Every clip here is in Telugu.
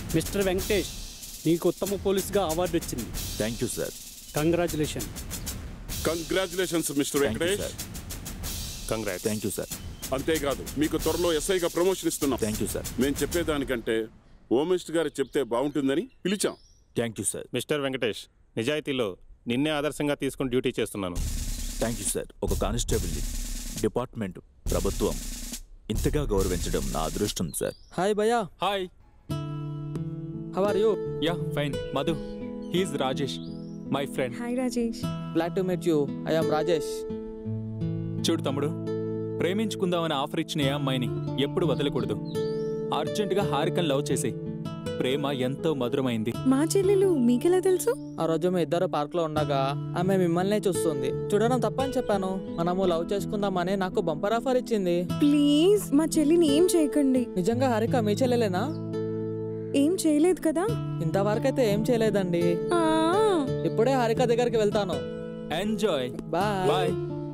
మిస్టర్ వెంకటేష్ నీకు ఉత్తమ పోలీసుగా అవార్డు వచ్చింది thank you sir congratulation congratulations mister thank you Venkatesh sir congrat thank you sir అంతేకాదు మీకు త్వరలో ఎస్ఐగా ప్రమోషన్ ఇస్తున్నాం థ్యాంక్ యూ సార్ మేము చెప్పేదానికంటే హోమ్ మినిస్టర్ గారు చెప్తే బాగుంటుందని పిలిచాం thank you sir mister Venkatesh నిజాయితీలో నిన్నే ఆదర్శంగా తీసుకుని డ్యూటీ చేస్తున్నాను థ్యాంక్ యూ సార్ ఒక కానిస్టేబుల్ని డిపార్ట్మెంట్ ప్రభుత్వం ఇంతగా గౌరవించడం నా అదృష్టం సార్ హాయ్ భయ్యా hi how are you yeah fine Madhu he's Rajesh my friend hi Rajesh glad to meet you I am Rajesh చూడు తమ్ముడు ప్రేమించుకుందామని ఆఫర్ ఇచ్చిన ఏ అమ్మాయిని ఎప్పుడు వదలకూడదు అర్జెంటుగా హారికన్ లవ్ చేసి ప్రేమ ఎంతో మధురమైంది మా చెల్లెలు మీకెలా తెలుసు ఆ రోజు మీ ఇద్దరు పార్క్ లో ఉండగా ఆమె మిమ్మల్నే చూస్తుంది చూడడం తప్పని చెప్పాను మనము లవ్ చేసుకుందామని నాకు బంపర్ ఆఫర్ ఇచ్చింది ప్లీజ్ మా చెల్లిని ఏం చేయకండి నిజంగా హారిక మీ చెల్లెలేనా ఏం చేయలేదు కదా ఇంతవరకైతే ఏం చేయలేదండి ఆ, ఇప్పుడే హారిక దగ్గరికి వెళ్తాను enjoy bye bye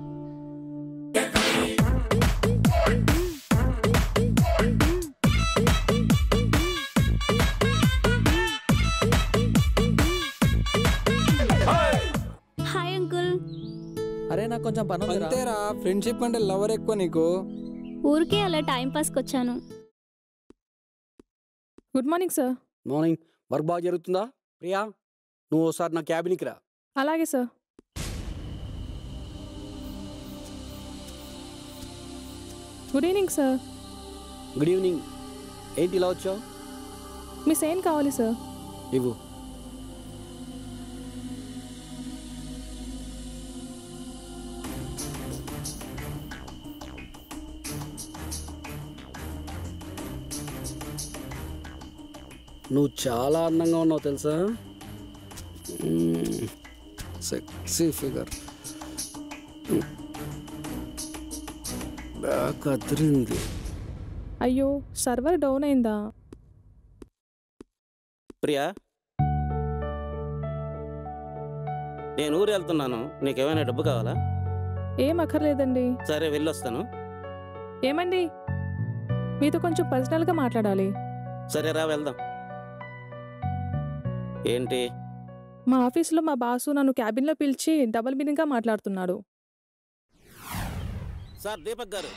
hi uncle అరే నాకు కొంచెం పని ఉందిరా. అంతేరా ఫ్రెండ్షిప్ అంటే లవర్ ఎక్కువ నీకు ఊరికే అలా టైం పాస్కి వచ్చాను good morning sir morning work బాగా జరుగుతుందా ప్రియా నువ్వు ఒకసారి నా క్యాబిన్కి రా అలాగే sir good evening sir good evening ఏంటి ఇలా వచ్చావు మీ సేన్ కావాలి సార్ ఇవ్వు నువ్వు చాలా అందంగా ఉన్నావు తెలుసా సెక్సీ ఫిగర్ బ్యాక్ అదిరింది అయ్యో సర్వర్ డౌన్ అయిందా ప్రియా నేను ఊరు వెళ్తున్నాను నీకేమైనా డబ్బు కావాలా ఏం అక్కర్లేదండి సరే వెళ్ళొస్తాను ఏమండి మీతో కొంచెం పర్సనల్గా మాట్లాడాలి సరే రా వెళ్దాం ఏంటి మా ఆఫీస్లో మా బాసు నన్ను క్యాబిన్లో పిలిచి డబల్ మీనింగ్గా మాట్లాడుతున్నాడు సార్ దీపక్ గారు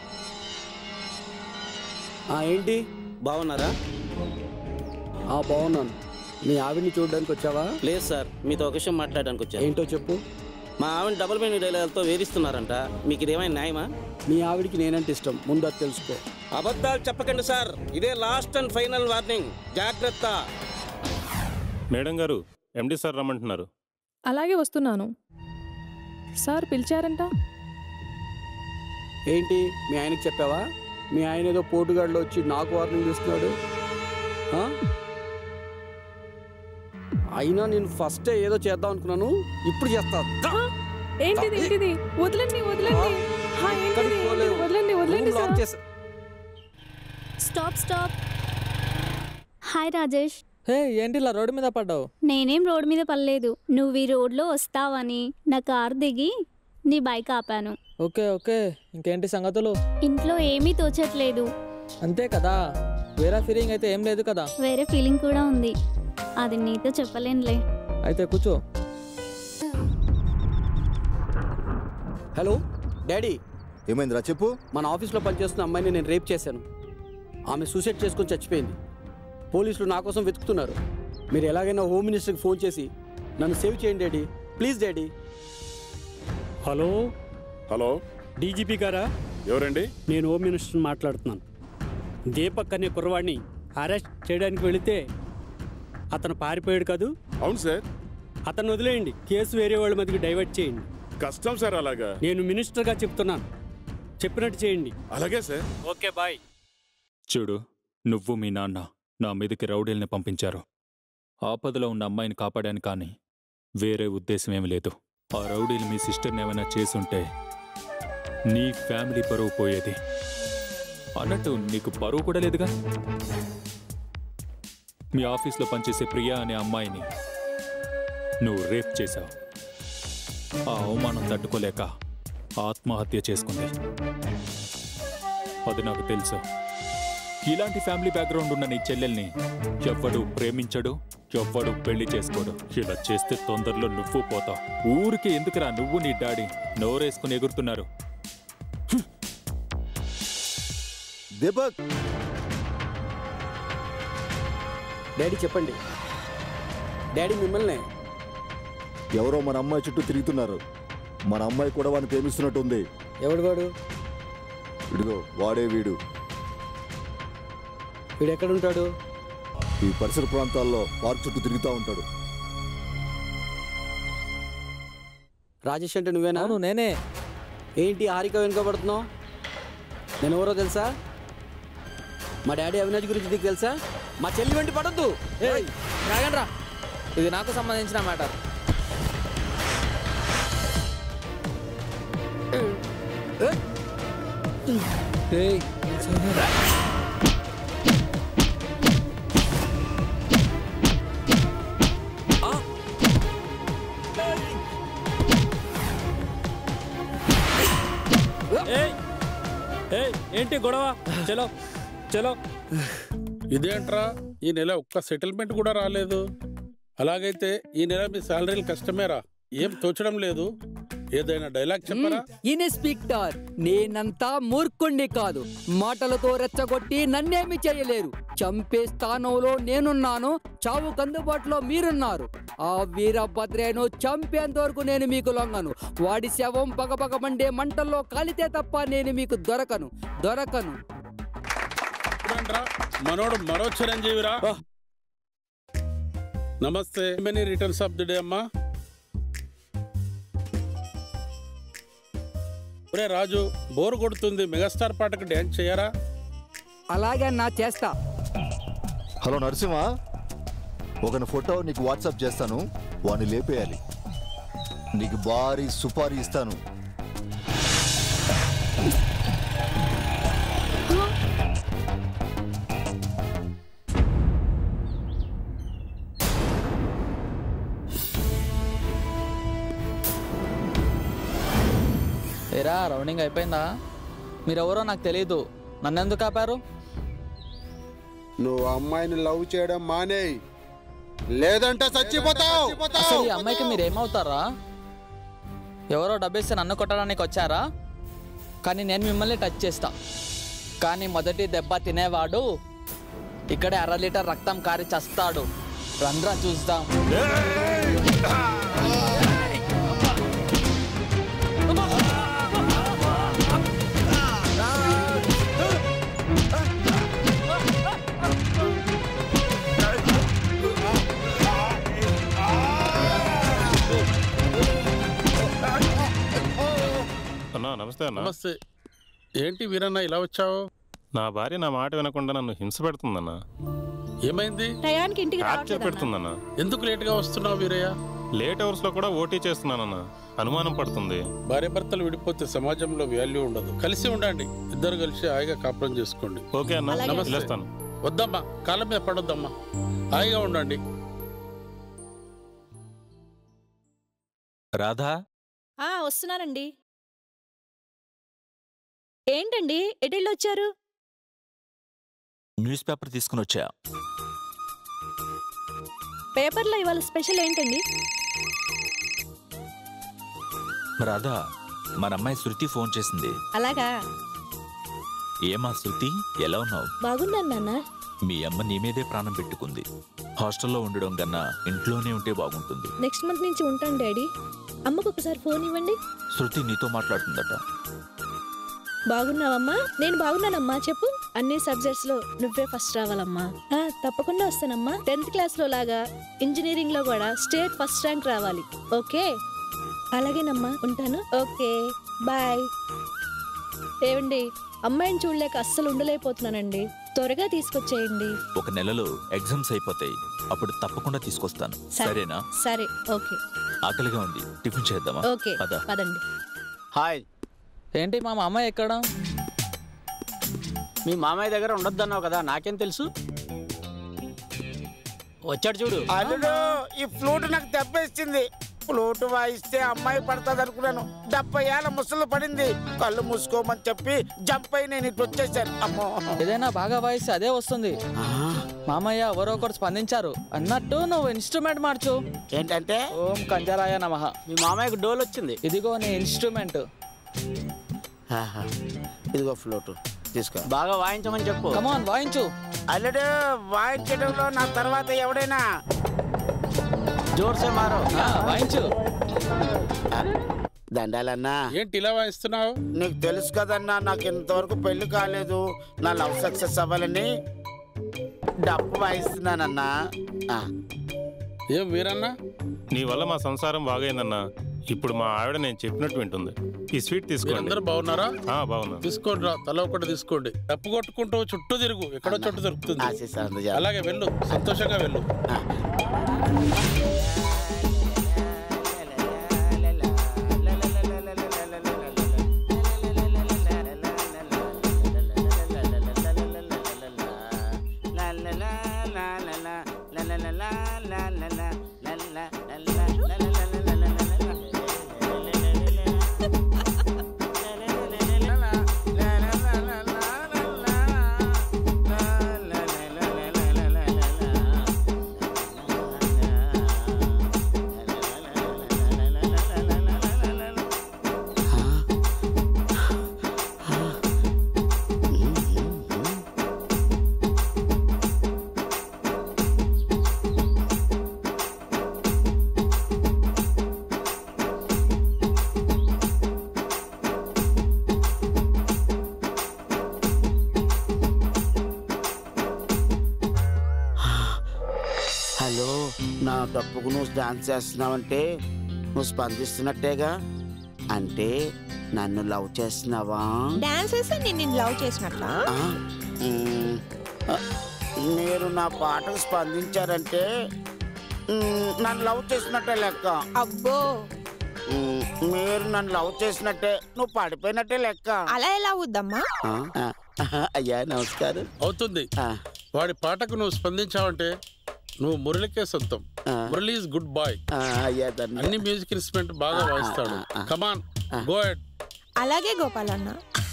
ఆ, ఏంటి బాగున్నారా ఆ బాగున్నాను మీ ఆవిడ్ని చూడడానికి వచ్చావా లేదు సార్ మీతో ఒక విషయం మాట్లాడడానికి వచ్చాను ఏంటో చెప్పు మా ఆవిడ డబుల్ మీనింగ్ డైలాగులతో వేధిస్తున్నారంట మీకు ఇదేమైనా న్యాయమా మీ ఆవిడికి నేనంటే ఇష్టం ముందు అది తెలుసుకో అబద్ధాలు చెప్పకండి సార్ ఇదే లాస్ట్ అండ్ ఫైనల్ వార్నింగ్ జాగ్రత్త మేడం గారు ఎండి సార్ రమ్మంటున్నారు అలాగే వస్తున్నాను సార్ పిలిచారంట ఏంటి మీ ఆయనకి చెప్పావా మీ ఆయన ఏదో పోటుగాడిలో వచ్చి నాకు వార్నింగ్ ఇస్తున్నాడు ఆ? అయినా నేను ఫస్టే ఏదో చేద్దాం అనుకున్నాను ఇప్పుడు చేస్తా దా! ఏంటిది ఏంటిది వదలండి వదలండి హా, ఏంటిది ఎక్కడికి పోలేవు. ఏంటిది? వదలండి వదలండి రూమ్ లాక్ సార్ చేసా- stop stop hi Rajesh hey ఏంటి ఇలా రోడ్డు మీద పడ్డావు నేనేం రోడ్ మీద పడలేదు నువ్వు ఈ రోడ్లో వస్తావని నా కార్ దిగి నీ బైక్ ఆపాను ఓకే ఓకే ఇంకేంటి సంగతులు ఇంట్లో ఏమీ తోచట్లేదు అంతే కదా వేరే ఫీలింగ్ అయితే ఏం లేదు కదా వేరే ఫీలింగ్ కూడా ఉంది అది నీతో చెప్పలేనులే అయితే కూర్చో హలో డాడీ ఏమైందిరా చెప్పు మన ఆఫీస్లో పనిచేస్తున్న అమ్మాయిని నేను రేప్ చేశాను ఆమె సూసైడ్ చేసుకొని చచ్చిపోయింది పోలీసులు నా కోసం వెతుకుతున్నారు మీరు ఎలాగైనా హోమ్ మినిస్టర్కి ఫోన్ చేసి నన్ను సేవ్ చేయండి daddy please daddy hello hello DGP గారా ఎవరండి నేను హోమ్ మినిస్టర్ మాట్లాడుతున్నాను దీపక్ అనే కుర్రవాడిని అరెస్ట్ చేయడానికి వెళితే అతను పారిపోయాడు కాదు అవును సార్ అతను వదిలేయండి కేసు వేరే వాళ్ళ మీదకి డైవర్ట్ చేయండి కష్టం సార్ అలాగా నేను మినిస్టర్గా చెప్తున్నాను చెప్పినట్టు చేయండి అలాగే సార్ ఓకే బాయ్ చూడు నువ్వు మీ నాన్న నా మీదకి రౌడీల్ని పంపించారు ఆపదలో ఉన్న అమ్మాయిని కాపాడాను కానీ వేరే ఉద్దేశం ఏమీ లేదు ఆ రౌడీలు మీ సిస్టర్ని ఏమైనా చేసుంటే నీ ఫ్యామిలీ పరువు పోయేది అన్నట్టు నీకు పరువు కూడా లేదుగా మీ ఆఫీస్లో పనిచేసే ప్రియా అనే అమ్మాయిని నువ్వు రేప్ చేశావు ఆ అవమానం తట్టుకోలేక ఆత్మహత్య చేసుకుంది అది నాకు తెలుసు ఇలాంటి ఫ్యామిలీ బ్యాక్గ్రౌండ్ ఉన్న నీ చెల్లెల్ని ఎవ్వడు ప్రేమించడు ఎవ్వడు పెళ్లి చేసుకోడు ఇలా చేస్తే తొందరలో నువ్వు పోతావు ఊరికి ఎందుకురా నువ్వు నీ డాడీ నోరేసుకుని ఎగురుతున్నారు దీపక్ డాడీ చెప్పండి డాడీ మిమ్మల్ని ఎవరో మన అమ్మాయి చుట్టూ తిరుగుతున్నారు మన అమ్మాయి కూడా వాడిని ప్రేమిస్తున్నట్టుంది ఎవడు వాడు ఇదిగో వాడే వీడు వీడు ఎక్కడుంటాడు ఈ పరిసర ప్రాంతాల్లో పార్క్ చుట్టూ తిరుగుతూ ఉంటాడు రాజేష్ అంటే నువ్వేనా అవును నేనే ఏంటి హారిక వెనుకబడుతున్నావు నేను ఎవరో తెలుసా మా డాడీ అవినాష్ గురించి నీకు తెలుసా మా చెల్లి వెంట పడద్దు ఏయ్, రాగండ్రా ఇది నాకు సంబంధించిన మ్యాటర్ ఏయ్, ఏయ్ ఏయ్ ఏంటి గొడవ చలో చలో ఇదేంట్రా ఈ నెల ఒక్క సెటిల్మెంట్ కూడా రాలేదు అలాగైతే ఈ నెల మీ శాలరీలు కష్టమేరా ఏం తోచడం లేదు ఏదైనా డైలాగ్ చెప్పరా ఇన్స్పెక్టర్ నేనంతా మూర్ఖుణ్ణి కాదు మాటలతో రెచ్చగొట్టి నన్నేమి చేయలేరు చంపే స్థానంలో నేనున్నాను చావు కందుబాటులో మీరున్నారు ఆ వీరభద్రేను చంపేంత వరకు నేను మీకు లొంగను వాడి శవం పగపగమండే మంటల్లో కాలితే తప్ప నేను మీకు దొరకను దొరకను చూడండిరా, మనోడు మరో చిరంజీవిరా నమస్తే many returns of the day అమ్మా ఒరే రాజు బోర్ కొడుతుంది మెగాస్టార్ పాటకు డ్యాన్స్ చేయరా అలాగే నా చేస్తా హలో నరసింహ ఒకని ఫోటో నీకు వాట్సాప్ చేస్తాను వాడిని లేపేయాలి నీకు భారీ సుపారీ ఇస్తాను ఏరా రౌండింగ్ అయిపోయిందా మీరెవరో నాకు తెలియదు నన్నెందుకు ఆపారు నువ్వు అమ్మాయిని లవ్ చేయడం మానేయ్ లేదంటే చచ్చిపోతావు అసలు ఈ అమ్మాయికి మీరు ఏమవుతారా ఎవరో డబ్బిస్తే నన్ను కొట్టడానికి వచ్చారా కానీ నేను మిమ్మల్ని టచ్ చేస్తా కానీ మొదటి దెబ్బ తినేవాడు ఇక్కడే అర లీటర్ రక్తం కారి చస్తాడు రండ్రా చూద్దాం అన్నా నమస్తే అన్న నమస్తే ఏంటి వీరన్న ఇలా వచ్చావు నా భార్య నా మాట వినకుండా నన్ను హింస పెడుతుందన్న ఏమైంది టయానికి ఇంటికి టార్చర్ రావట్లేదన్నా. పెడుతుందన్న ఎందుకు లేట్గా వస్తున్నావు వీరయ్య లేట్ అవర్స్ లో కూడా ఓటీ చేస్తున్నానన్న అనుమానం పడుతుంది భార్య భర్తలు విడిపోతే సమాజంలో వాల్యూ ఉండదు కలిసి ఉండండి ఇద్దరు కలిసి హాయిగా కాపురం చేసుకోండి ఓకే అన్న అలాగే. నమస్తే. వెళ్ళొస్తాను వద్దమ్మా కాళ్ళ మీద పడొద్దమ్మా హాయిగా ఉండండి రాధా ఆ వస్తున్నానండి ఏంటండి ఎటెళ్ళు వచ్చారు న్యూస్ పేపర్ తీసుకుని వచ్చా పేపర్లో ఇవాళ స్పెషల్ ఏంటండి రాధా మన అమ్మాయి శృతి ఫోన్ చేసింది అలాగా ఏమా శృతి ఎలా ఉన్నావు బాగున్నాను నాన్న మీ అమ్మ నీ మీదే ప్రాణం పెట్టుకుంది హాస్టల్లో ఉండడం కన్నా ఇంట్లోనే ఉంటే బాగుంటుంది నెక్స్ట్ మంత్ నుంచి ఉంటాను డాడీ అమ్మకు ఒకసారి ఫోన్ ఇవ్వండి శృతి నీతో మాట్లాడుతుందట బాగున్నావమ్మా నేను బాగున్నానమ్మా చెప్పు అన్ని సబ్జెక్ట్స్ లో నువ్వే ఫస్ట్ రావాలమ్మా ఆ, తప్పకుండా వస్తానమ్మా టెన్త్ క్లాస్ లో లాగా ఇంజనీరింగ్ లో కూడా స్టేట్ ఫస్ట్ ర్యాంక్ రావాలి ఓకే అలాగేనమ్మా ఉంటాను ఓకే బాయ్ ఏవండి అమ్మాయిని చూడలేక అస్సలు ఉండలేకపోతున్నానండి త్వరగా తీసుకొచ్చేయండి ఒక నెలలో ఎగ్జామ్స్ అయిపోతాయి అప్పుడు తప్పకుండా తీసుకొస్తాను సరే. సరేనా సరే ఓకే ఆకలిగా ఉంది టిఫిన్ చేద్దామా ఓకే పద పదండి హాయ్ ఏంటి మా అమ్మాయి ఎక్కడ మీ మామయ్య దగ్గర ఉండొద్దన్నావు కదా నాకేం తెలుసు వచ్చాడు చూడు అల్లుడు ఈ ఫ్లూట్ నాకు దెబ్బేస్తుంది ఫ్లూట్ వాయిస్తే అమ్మాయి పడుతుంది అనుకున్నాను డెబ్బై ఏళ్ళ ముసలు పడింది కళ్ళు మూసుకోమని చెప్పి జంప్ అయి నేను ఇటు వచ్చేసాను అమ్మో ఏదైనా బాగా వాయిస్తే అదే వస్తుంది మామయ్య ఎవరో ఒకరు స్పందించారు అన్నట్టు నువ్వు ఇన్స్ట్రుమెంట్ మార్చు ఏంటంటే ఓం కంజరాయ నమః మీ మామయ్యకు డోల్ వచ్చింది ఇదిగో నీ ఇన్స్ట్రుమెంట్ ఆహా. ఇదిగో ఫ్లూట్ తీసుకో బాగా వాయించమని చెప్పు కమాన్ వాయించు అల్లుడు వాయించడంలో నా తర్వాత ఎవడైనా జోర్సే మారో వాయించు దండాలన్నా ఏంటి ఇలా వాయిస్తున్నావు నీకు తెలుసు కదన్నా నాకు ఇంతవరకు పెళ్లి కాలేదు నా లవ్ సక్సెస్ అవ్వాలని డప్పు వాయిస్తున్నానన్నా ఆ. ఏం వీరన్నా నీ వల్ల మా సంసారం బాగైందన్నా ఇప్పుడు మా ఆవిడ నేను చెప్పినట్టు వింటుంది ఈ స్వీట్ తీసుకోండి మీరందరూ బాగున్నారా ఆ, బాగున్నా తీసుకోండి రా తల ఒకటి తీసుకోండి డప్పు కొట్టుకుంటూ చుట్టూ తిరుగు ఎక్కడో చోటు దొరుకుతుంది అలాగే వెళ్ళు సంతోషంగా వెళ్ళు హలో నా డప్పుకు నువ్వు డాన్స్ చేస్తున్నావంటే నువ్వు స్పందిస్తున్నట్టేగా అంటే నన్ను లవ్ చేస్తున్నావా డాన్స్ వేస్తే నేను నిన్ను లవ్ చేసినట్లా ఆ? మ్మ్. ఆ, మీరు నా పాటకు స్పందించారంటే మ్మ్, నన్ను లవ్ చేసినట్టే లెక్క అబ్బో మ్మ్, మీరు నన్ను లవ్ చేసినట్టే నువ్వు పడిపోయినట్టే లెక్క అలా ఎలా అవుద్దమ్మా ఆ, ఆ, అయ్యా నమస్కారం అవుతుంది వాడి పాటకు నువ్వు స్పందించావంటే నువ్వు మురళికే సొంతం మురళి ఈజ్ గుడ్ బాయ్ అయ్యా అన్ని మ్యూజిక్ ఇన్స్ట్రుమెంట్ బాగా వాయిస్తాడు కమాన్ గో హెడ్ అలాగే గోపాలన్న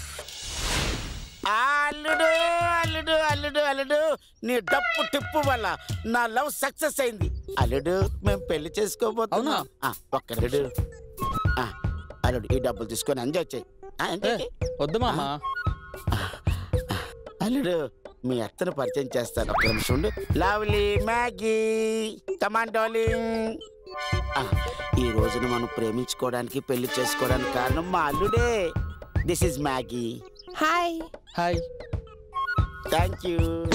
అల్లుడు అల్లుడు అల్లుడు అల్లుడు నీ డప్పు టిప్పు వల్ల నా లవ్ సక్సెస్ అయింది అల్లుడు మేము పెళ్లి చేసుకోబోతున్నాం ఆ, ఒక్క అల్లుడు ఆ, అల్లుడు ఈ డబ్బులు తీసుకొని ఎంజాయ్ చేయి ఆ, ఎంజాయ్ చేయి. వద్దు మామా అల్లుడు మీ అత్తను పరిచయం చేస్తాను ఒక్క నిమిషం ఉండు లవ్లీ మ్యాగీ కమాన్ డార్లింగ్ ఆ, ఈ రోజున మనం ప్రేమించుకోవడానికి పెళ్లి చేసుకోవడానికి కారణం మా అల్లుడే this is Maggie hi hi thank you